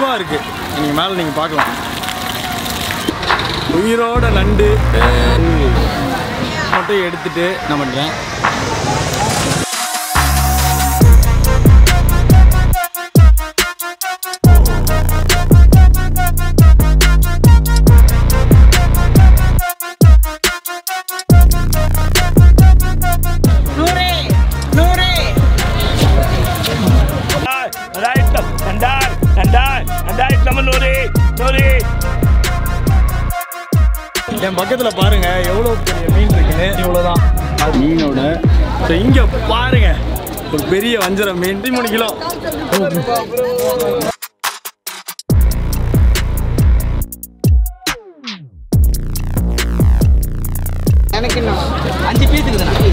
சும்மா இருக்கு நீங்கள் மேலே நீங்கள் பார்க்கலாம் உயிரோட நண்டு மட்டும் எடுத்துட்டு நான் பண்ணுறேன் நூறு நூறு ரெண்டாயிரம் ரெண்டாயிரம் ரெண்டாயிரம் ரெண்டாயிரத்தி நம்ம நூறு நூறு என் பக்கத்தில் பாருங்க எவ்வளோ பெரிய மீன் இருக்குன்னு இவ்வளோதான் அது மீனோட ஸோ இங்கே பாருங்க ஒரு பெரிய வஞ்சர மீன் மூணு கிலோ எனக்கு இன்னும் அஞ்சு பீஸ் இருக்குதுண்ணா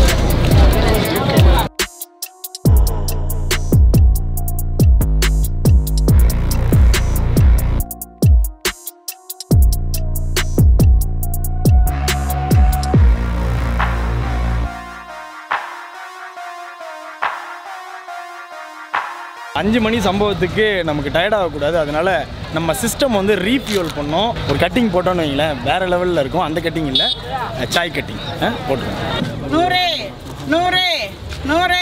அஞ்சு மணி சம்பவத்துக்கு நமக்கு டயர்ட் ஆகக்கூடாது அதனால நம்ம சிஸ்டம் வந்து ரீஃபியூல் பண்ணோம் ஒரு கட்டிங் போட்டோன்னு வைங்களேன் வேற லெவலில் இருக்கும் அந்த கட்டிங் இல்லை சாய் கட்டிங் போட்டுருவோம் நூறு நூறு நூறு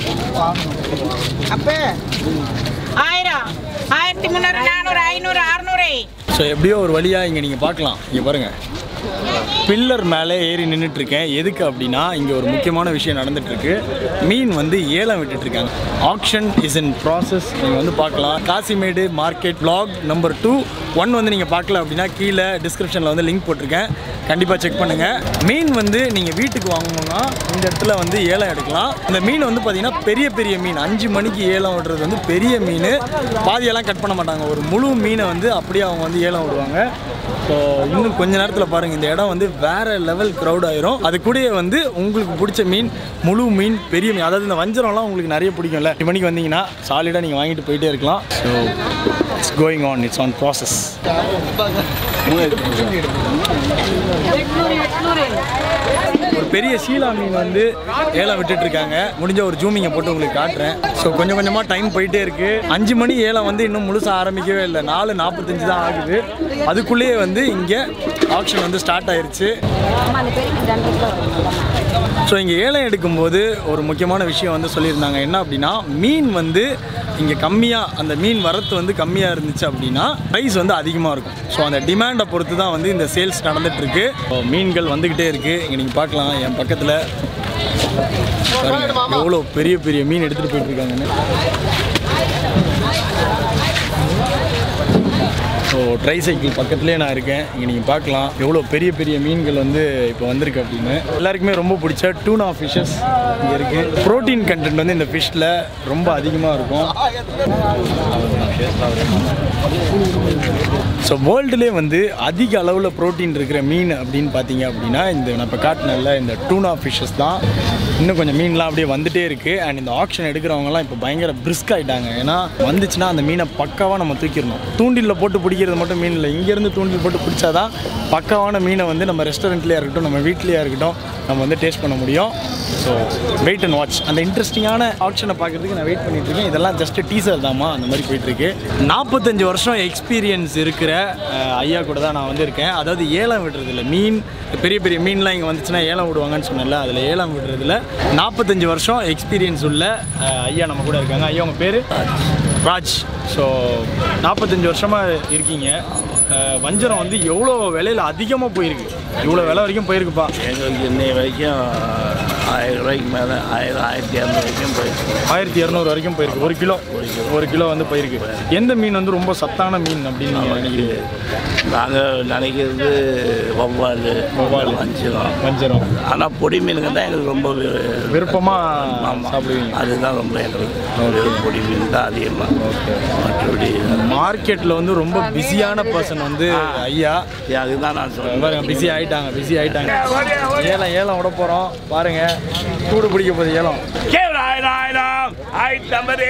அப்ப ஆயிரம் ஆயிரத்தி முந்நூறு நானூறு ஐநூறு அறுநூறு ஸோ எப்படியோ ஒரு வழியாக இங்கே நீங்கள் பார்க்கலாம் இங்கே பாருங்கள் பில்லர் மேலே ஏறி நின்றுட்டு இருக்கேன் எதுக்கு அப்படின்னா இங்கே ஒரு முக்கியமான விஷயம் நடந்துட்டு இருக்கு மீன் வந்து ஏலம் விட்டுட்டு இருக்காங்க ஆக்ஷன் இஸ் இன் ப்ராசஸ் நீங்கள் வந்து பார்க்கலாம் Kasimedu market vlog number two one வந்து நீங்கள் பார்க்கல அப்படின்னா கீழே டிஸ்கிரிப்ஷனில் வந்து லிங்க் போட்டிருக்கேன் கண்டிப்பாக செக் பண்ணுங்கள் மீன் வந்து நீங்கள் வீட்டுக்கு வாங்கணும்னா இந்த இடத்துல வந்து ஏலம் எடுக்கலாம் இந்த மீன் வந்து பார்த்தீங்கன்னா பெரிய பெரிய மீன் அஞ்சு மணிக்கு ஏலம் விடுறது வந்து பெரிய மீன் பாதியெல்லாம் கட் பண்ண மாட்டாங்க ஒரு முழு மீனை வந்து அப்படியே அவங்க வந்து ஏலம் விடுவாங்க ஸோ இன்னும் கொஞ்ச நேரத்தில் பாருங்கள் இந்த இடம் வந்து வேற லெவல் க்ரௌட் ஆயிரும் அது கூடயே வந்து உங்களுக்கு பிடிச்ச மீன் முழு மீன் பெரிய மீன் அதாவது இந்த வஞ்சரம்லாம் உங்களுக்கு நிறைய பிடிக்கும்ல எட்டு மணிக்கு வந்தீங்கன்னா சாலிடாக நீங்கள் வாங்கிட்டு போயிட்டே இருக்கலாம் so it's going on it's on process ஒரு பெரிய சீலா மீன் வந்து ஏலம் விட்டுட்டு இருக்காங்க முடிஞ்ச ஒரு ஜூமிங்கை போட்டு உங்களுக்கு காட்டுறேன் ஸோ கொஞ்சம் கொஞ்சமாக டைம் போயிட்டே இருக்கு அஞ்சு மணி ஏலம் வந்து இன்னும் முழுசாக ஆரம்பிக்கவே இல்லை நாலு நாற்பத்தஞ்சு தான் ஆகுது அதுக்குள்ளேயே வந்து இங்கே ஆக்ஷன் வந்து ஸ்டார்ட் ஆயிருச்சு ஸோ இங்கே ஏலம் எடுக்கும்போது ஒரு முக்கியமான விஷயம் வந்து சொல்லியிருந்தாங்க என்ன அப்படின்னா மீன் வந்து இங்கே கம்மியாக அந்த மீன் வரத்து வந்து கம்மியாக இருந்துச்சு அப்படின்னா ப்ரைஸ் வந்து அதிகமாக இருக்கும் ஸோ அந்த டிமாண்டை பொறுத்து தான் வந்து இந்த சேல்ஸ் நடந்துகிட்ருக்கு மீன்கள் வந்துக்கிட்டே இருக்குது இங்கே நீங்கள் பார்க்கலாம் என் பக்கத்தில் பாருங்க, எவ்வளோ பெரிய பெரிய மீன் எடுத்துகிட்டு போயிட்டு இருக்காங்கன்னு ஸோ ட்ரை சைக்கிள் பக்கத்துலேயே நான் இருக்கேன் இங்கே நீங்கள் பார்க்கலாம் எவ்வளோ பெரிய பெரிய மீன்கள் வந்து இப்போ வந்திருக்கு அப்படின்னு எல்லாருக்குமே ரொம்ப பிடிச்ச டூனா ஃபிஷ்ஷஸ் இங்கே இருக்குது ப்ரோட்டீன் கண்டென்ட் வந்து இந்த ஃபிஷ்ஷில் ரொம்ப அதிகமாக இருக்கும் ஸோ வேர்ல்டுலேயே வந்து அதிக அளவில் ப்ரோட்டீன் இருக்கிற மீன் அப்படின்னு பார்த்தீங்க அப்படின்னா இந்த நான் இப்போ காட்டினல இந்த டூனா ஃபிஷ்ஷஸ் தான் இன்னும் கொஞ்சம் மீன்லாம் அப்படியே வந்துட்டே இருக்குது அண்ட் இந்த ஆக்ஷன் எடுக்கிறவங்கலாம் இப்போ பயங்கர பிரிஸ்க் ஆகிட்டாங்க ஏன்னா வந்துச்சுன்னா அந்த மீனை பக்காவாக நம்ம தூக்கிடணும் தூண்டிலில் போட்டு பிடிக்கிறது மட்டும் மீன் இல்லை இங்கேருந்து தூண்டில் போட்டு பிடிச்சாதான் பக்காவான மீனை வந்து நம்ம ரெஸ்டாரண்ட்லேயே இருக்கட்டும் நம்ம வீட்லேயே இருக்கட்டும் நம்ம வந்து டேஸ்ட் பண்ண முடியும் ஸோ வெயிட் அண்ட் வாட்ச் அந்த இன்ட்ரெஸ்டிங்கான ஆப்ஷனை பார்க்குறதுக்கு நான் வெயிட் பண்ணிட்டு இருக்கேன் இதெல்லாம் ஜஸ்ட் டீசர் தாம்மா அந்த மாதிரி போயிட்டு இருக்கு நாற்பத்தஞ்சு வருஷம் எக்ஸ்பீரியன்ஸ் இருக்கிற அஹ், ஐயா கூட தான் நான் வந்து இருக்கேன் அதாவது ஏலம் விடுறதில்ல மீன் பெரிய பெரிய மீன்லாம் இங்கே வந்துச்சுன்னா ஏலம் விடுவாங்கன்னு சொன்னேன்ல அதில் ஏலம் விடுறதுல நாற்பத்தஞ்சு வருஷம் எக்ஸ்பீரியன்ஸ் உள்ள அஹ், ஐயா நம்ம கூட இருக்காங்க ஐயா உங்கள் பேர் ராஜ் ஸோ நாற்பத்தஞ்சு வருஷமாக இருக்கீங்க அஹ், வஞ்சரம் வந்து எவ்வளோ விலையில் அதிகமாக போயிருக்கு இவ்வளோ விலை வரைக்கும் போயிருக்குப்பா எங்களுக்கு இன்னைய வரைக்கும் ஆயிரம் ரூபாய்க்கு மேலே ஆயிரம் ஆயிரத்தி இரநூறு வரைக்கும் போயிருக்கு ஆயிரத்தி இரநூறு வரைக்கும் போயிருக்கு ஒரு கிலோ ஒரு கிலோ வந்து போயிருக்கு எந்த மீன் வந்து ரொம்ப சத்தான மீன் அப்படின்னு நீங்கள் நினைக்கிறீங்க நாங்கள் நினைக்கிறது வவ்வால் வவ்வால் வஞ்சிரம் வஞ்சரம் ஆனால் பொடி மீனுங்க தான் எங்களுக்கு ரொம்ப வி- விருப்பமாக ஆமாம் சாப்பிடுவீங்க அதுதான் ரொம்ப எங்களுக்கு பொடி மீன் தான் அதிகமாக மற்றபடி மார்க்கெட்டில் வந்து ரொம்ப பிஸியான பர்சன் வந்து ஐயா அதுதான் நான் சொல்கிறேன் பாருங்க பிஸி ஆயிட்டாங்க பிஸி ஆயிட்டாங்க ஏலம் ஏலம் விட போகிறோம் பாருங்க கூடு பிடிக்க போகுது ஏலம் கேவலம் ஆயிரம் ஆயிரம் ஆயிரத்தி ஐம்பது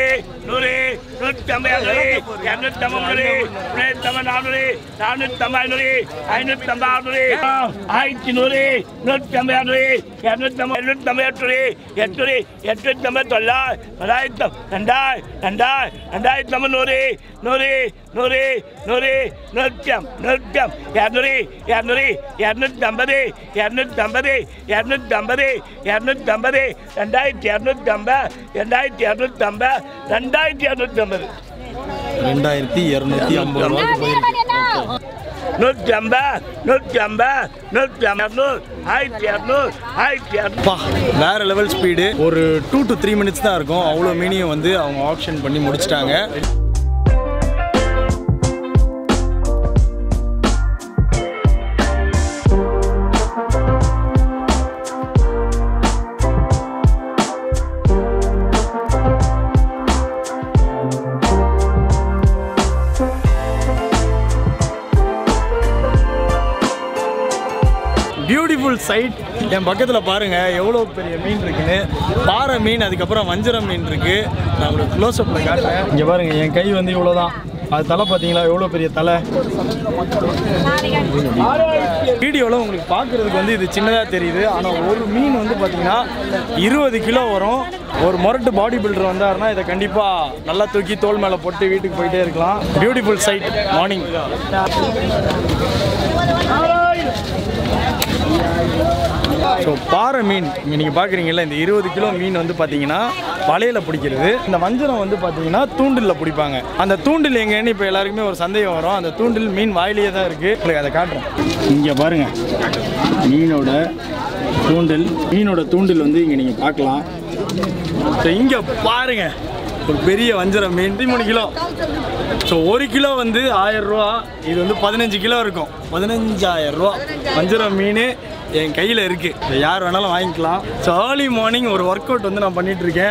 நூறு நூற்றம்பது நூறு இரநூத்தம்பது நூறு நூற்றம்பது நானூறு நானூற்றம்பது நூறு ஐநூற்றம்பது நூறு ஆயிரத்தி நூறு நூற்றம்பது நூறு இரநூத்தம்பது எழுநூற்றம்பது எட்நூறு எட்நூறு எட்நூற்றம்பது தொள்ளாயிரம் தொள்ளாயிரத்தம் ரெண்டாயிரம் ரெண்டாயிரம் ரெண்டாயிரத்தம்பது நூறு நூறு நூறு நூறு நூற்றம் நூற்றம் இரநூறு இரநூறு இரநூத்தம்பது இரநூத்தம்பது இரநூத்தம்பது இரநூத்தம்பது ரெண்டாயிரத்தி இரநூத்தம்பது ரெண்டாயிரத்தி இரநூத்தம்பது ரெண்டாயிரத்தி இரநூத்தம்பது ரெண்டாயிரத்தி இரநூத்தி ஐம்பது ரூபாய்க்கு போயிருக்கு நூற்றி ஐம்பது நூற்றி ஐம்பது நூற்றி இரநூறு ஆயிரத்தி இரநூறு ஆயிரத்தி இரநூறு அப்பா வேற லெவல் ஸ்பீடு ஒரு டூ டு த்ரீ மினிட்ஸ் தான் இருக்கும் அவ்வளோ மீனியும் வந்து அவங்க ஆப்ஷன் பண்ணி முடிச்சிட்டாங்க பியூட்டிஃபுல் சைட் என் பக்கத்தில் பாருங்க எவ்வளோ பெரிய மீன் இருக்குன்னு பாறை மீன் அதுக்கப்புறம் வஞ்சரம் மீன் இருக்கு நான் உங்களுக்கு க்ளோஸ் அப்பில் காட்டுறேன் இங்கே பாருங்க என் கை வந்து இவ்வளோ தான் அது தலை பார்த்தீங்களா எவ்வளோ பெரிய தலை வீடியோவில் உங்களுக்கு பார்க்குறதுக்கு வந்து இது சின்னதாக தெரியுது ஆனால் ஒரு மீன் வந்து பார்த்தீங்கன்னா இருபது கிலோ வரும் ஒரு மொரட்டு பாடி பில்டர் வந்தாருன்னா இதை கண்டிப்பாக நல்லா தூக்கி தோல் மேலே போட்டு வீட்டுக்கு போயிட்டே இருக்கலாம் பியூட்டிஃபுல் சைட் மார்னிங் ஸோ பாறை மீன் இங்கே நீங்கள் பார்க்குறீங்கல்ல இந்த இருபது கிலோ மீன் வந்து பார்த்தீங்கன்னா வலையில் பிடிக்கிறது இந்த வஞ்சரம் வந்து பார்த்தீங்கன்னா தூண்டிலில் பிடிப்பாங்க அந்த தூண்டில் எங்கன்னு இப்போ எல்லாருக்குமே ஒரு சந்தேகம் வரும் அந்த தூண்டில் மீன் வாயிலேயே தான் இருக்குது உங்களுக்கு அதை காட்டுறேன் இங்கே பாருங்கள் மீனோட தூண்டில் மீனோட தூண்டில் வந்து இங்கே நீங்கள் பார்க்கலாம் ஸோ இங்கே பாருங்க ஒரு பெரிய வஞ்சரம் மீன் மூணு கிலோ ஸோ ஒரு கிலோ வந்து ஆயிரம் ரூபா இது வந்து பதினஞ்சு கிலோ இருக்கும் பதினஞ்சாயிரம் ரூபா வஞ்சரம் மீன் என் கையில் இருக்கு இதை யார் வேணாலும் வாங்கிக்கலாம் ஸோ ஏர்லி மார்னிங் ஒரு ஒர்க் அவுட் வந்து நான் பண்ணிட்டு இருக்கேன்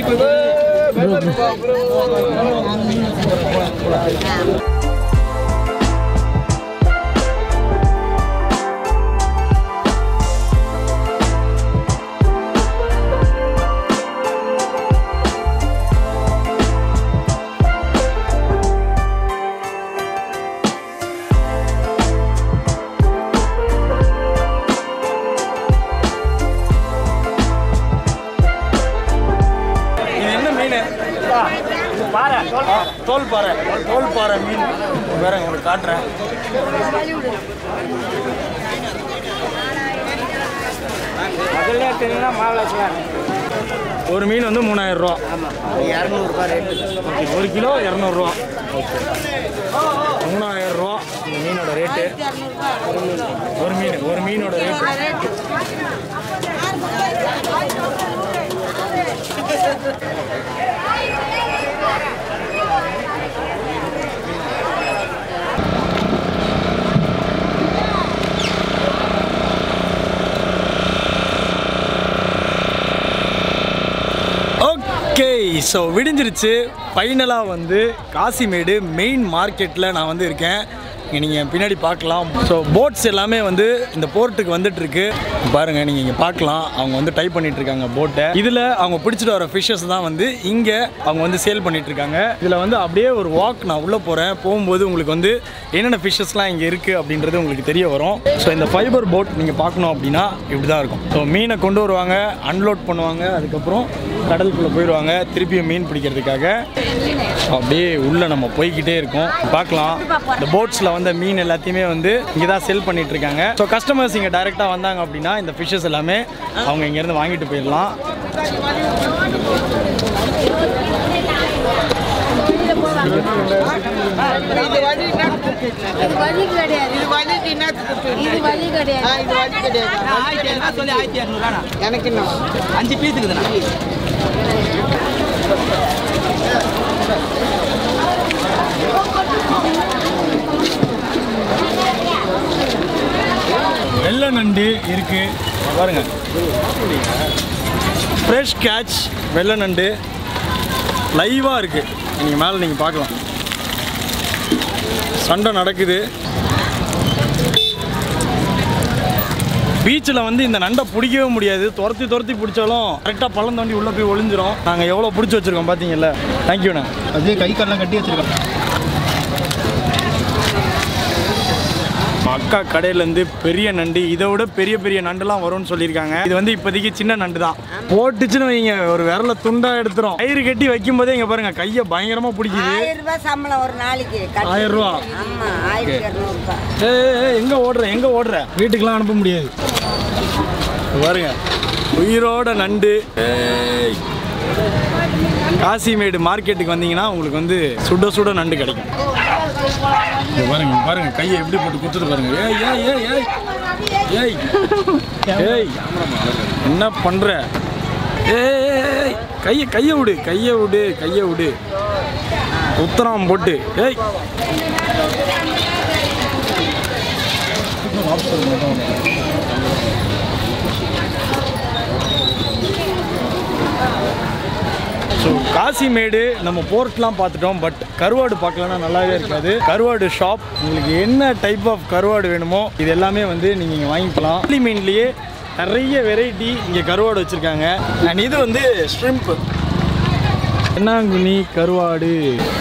இது என்ன மீன் பாரு ஆ, தோல் பாறை தோல் பாறை மீன் வேற உங்களுக்கு காட்டுறேன் முதல்ல எடுத்தீங்கன்னா மாவளத்தில் ஒரு மீன் வந்து மூணாயிரம் ரூபா இரநூறுபா ரேட்டு ஓகே ஒரு கிலோ இரநூறுவா ஓகே மூணாயிரம் ரூபா இந்த மீனோட ரேட்டு ஒரு மீன் ஒரு மீனோட ரேட்டு ஓகே ஸோ விடிஞ்சிருச்சு ஃபைனலாக வந்து காசிமேடு மெயின் மார்க்கெட்டில் நான் வந்து இருக்கேன் இங்கே நீங்கள் பின்னாடி பார்க்கலாம் ஸோ போட்ஸ் எல்லாமே வந்து இந்த போர்ட்டுக்கு வந்துட்டு இருக்கு பாருங்க நீங்கள் இங்கே பார்க்கலாம் அவங்க வந்து டைப் பண்ணிட்டு இருக்காங்க போட்டை இதில் அவங்க பிடிச்சிட்டு வர ஃபிஷ்ஷஸ் தான் வந்து இங்கே அவங்க வந்து சேல் பண்ணிட்டு இருக்காங்க இதில் வந்து அப்படியே ஒரு வாக் நான் உள்ளே போகிறேன் போகும்போது உங்களுக்கு வந்து என்னென்ன ஃபிஷ்ஷஸ்லாம் இங்கே இருக்குது அப்படின்றது உங்களுக்கு தெரிய வரும் ஸோ இந்த ஃபைபர் போட் நீங்கள் பார்க்கணும் அப்படின்னா இப்படி தான் இருக்கும் ஸோ மீனை கொண்டு வருவாங்க அன்லோட் பண்ணுவாங்க அதுக்கப்புறம் கடலுக்குள்ளே போயிடுவாங்க திருப்பியும் மீன் பிடிக்கிறதுக்காக ஸோ அப்படியே உள்ளே நம்ம போய்கிட்டே இருக்கோம் பார்க்கலாம் இந்த போட்ஸில் வந்த மீன் எல்லாத்தையுமே வந்து இங்கே தான் செல் பண்ணிட்டு இருக்காங்க ஸோ கஸ்டமர்ஸ் இங்கே டைரெக்டாக வந்தாங்க அப்படின்னா இந்த ஃபிஷ்ஷஸ் எல்லாமே அவங்க இங்கேருந்து வாங்கிட்டு போயிடலாம் இது வழி என்னத்துக்கு? இது வழி கிடையாது இது வழி என்னத்துக்கு? இது வழி ஆ, கிடையாது இது வழி கிடையாது ஆயிரத்தி இரநூறுவா சொல்லி ஆயிரத்தி இரநூறுவா எனக்கு என்ன அஞ்சு பீஸ் இருக்குதுண்ணா வெள்ளை நண்டு இருக்கு பாருங்க ஃப்ரெஷ் கேட்ச் வெள்ளை நண்டு லைவாக இருக்கு நீங்கள் மேலே நீங்கள் பார்க்கலாம் சண்டை நடக்குது பீச்சில் வந்து இந்த நண்டை பிடிக்கவே முடியாது துரத்தி துரத்தி பிடிச்சாலும் கரெக்டாக பள்ளம் தாண்டி உள்ளே போய் ஒளிஞ்சிரும் நாங்கள் எவ்வளோ பிடிச்சி வச்சிருக்கோம் பார்த்தீங்கல்ல தேங்க்யூண்ணே அதே கை கால்லாம் கட்டி வச்சிருக்கோம் அக்கா கடையிலேருந்து பெரிய நண்டு இதை விட பெரிய பெரிய நண்டுலாம் வரும்னு சொல்லியிருக்காங்க இது வந்து இப்போதைக்கு சின்ன நண்டு தான் போட்டுச்சுன்னு வைங்க ஒரு விரல துண்டா எடுத்துரும் கயிறு கட்டி வைக்கும் போதே இங்க பாருங்க கையை பயங்கரமா பிடிக்குது ஆயிரம் ரூபாய் சம்பளம் ஒரு நாளைக்கு கட்டி- ஆயிரம் ரூபா ஆமா ஆயிரத்தி இரநூறுபா ஏய், ஏய், எங்க ஓடுற எங்க ஓடுற வீட்டுக்கெல்லாம் அனுப்ப முடியாது இங்க பாருங்க உயிரோட நண்டு ஏய். காசிமேடு மார்க்கெட்டுக்கு வந்தீங்கன்னா உங்களுக்கு வந்து சுட சுட நண்டு கிடைக்கும் இங்க பாருங்க இங்க பாருங்க கையை எப்படி போட்டு குத்துட்டு பாருங்க ஏய் ஏய் ஏய் ஏய் ஏய் ஏய் என்ன பண்ற ஏய் ஏய், ஏய் கையை கையை விடு கையை விடு கையை விடு உத்தரம் போட்டு ஏய் ஸோ காசிமேடு நம்ம போர்ட்லாம் பார்த்துட்டோம் பட் கருவாடு பார்க்கலன்னா நல்லாவே இருக்காது கருவாடு ஷாப் உங்களுக்கு என்ன டைப் ஆஃப் கருவாடு வேணுமோ இது எல்லாமே வந்து நீங்கள் இங்கே வாங்கிக்கலாம் வெள்ளி மீன்லேயே நிறைய வெரைட்டி இங்கே கருவாடு வச்சுருக்காங்க அண்ட் இது வந்து ஷ்ரிம்ப் என்னாங்குனி கருவாடு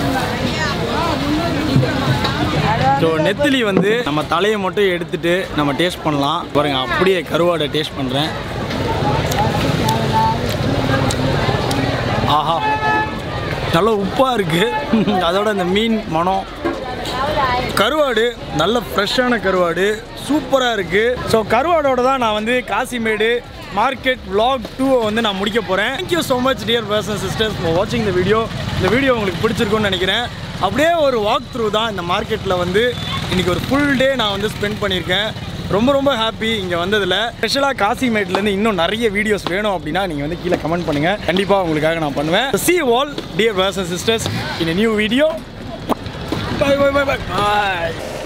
ஸோ நெத்திலி வந்து நம்ம தலையை மட்டும் எடுத்துட்டு நம்ம டேஸ்ட் பண்ணலாம் பாருங்க அப்படியே கருவாடை டேஸ்ட் பண்ணுறேன் ஆஹா நல்ல உப்பாக இருக்குது அதோட இந்த மீன் மனம் கருவாடு நல்ல ஃப்ரெஷ்ஷான கருவாடு சூப்பராக இருக்குது ஸோ கருவாடோட தான் நான் வந்து காசிமேடு மார்க்கெட் vlog டூவை வந்து நான் முடிக்க போகிறேன் thank you so much dear person sisters for வாட்சிங் இந்த வீடியோ இந்த வீடியோ உங்களுக்கு பிடிச்சிருக்கும்னு நினைக்கிறேன் அப்படியே ஒரு வாக் த்ரூ தான் இந்த மார்க்கெட்டில் வந்து இன்றைக்கி ஒரு ஃபுல் டே நான் வந்து ஸ்பெண்ட் பண்ணியிருக்கேன் ரொம்ப ரொம்ப ஹாப்பி இங்கே வந்ததில் ஸ்பெஷலாக காசிமேட்லேருந்து இன்னும் நிறைய வீடியோஸ் வேணும் அப்படின்னா நீங்கள் வந்து கீழே கமெண்ட் பண்ணுங்கள் கண்டிப்பாக உங்களுக்காக நான் பண்ணுவேன் see y'all dear person sisters in new video Bye, bye, bye, bye. Bye.